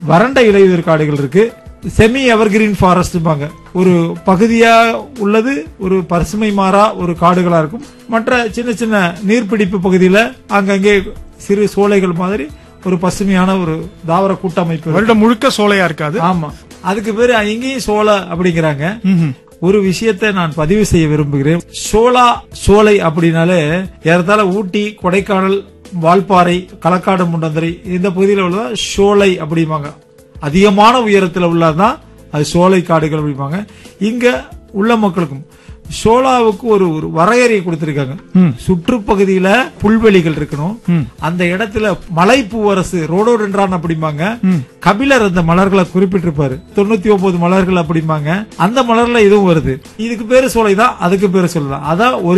வறண்ட இலையுதிர் காடுகள் இருக்கு செமி எவர்கிரீன் ஃபாரஸ்ட்பாங்க ஒரு பகுதியா உள்ளது ஒரு பசுமை மாறா ஒரு காடுகளா இருக்கும் மற்ற சின்ன சின்ன நீர்பிடிப்பு பகுதியில அங்கங்கே சிறு சோலைகள் மாதிரி ஒரு பசுமையான ஒரு தாவர கூட்டமைப்பு இருக்கு. வருடம் முழுக்க சோலையா இருக்காது ஆமா அதுக்கு பேரு இங்கேயும் சோலை அப்படிங்கிறாங்க ம்ஹும். ஒரு விஷயத்தை நான் பதிவு செய்ய விரும்புகிறேன் சோலா சோலை அப்படின்னாலே ஏறத்தாழ ஊட்டி கொடைக்கானல் வால்பாறை களக்காடு முண்டந்தரை இந்த பகுதியில் உள்ளதா சோலை அப்படிம்பாங்க அதிகமான உயரத்தில் உள்ளதான் அது சோலை காடுகள் அப்படிம்பாங்க இங்க உள்ள மக்களுக்கும் சோலாவுக்கு ஒரு ஒரு வரையறையை கொடுத்திருக்காங்க சுற்றுப்பகுதியில புல்வெளிகள் இருக்கணும் அந்த இடத்துல மலை பூவரசு ரோடோடென்றான் அப்படிம்பாங்க கபிலர் அந்த மலர்களை குறிப்பிட்டிருப்பாரு தொண்ணூத்தி ஒன்பது மலர்கள் அப்படிம்பாங்க அந்த மலர்ல இதுவும் வருது இதுக்கு பேரு சோலை தான் அதுக்கு பேரு சோலை தான் அதான் ஒரு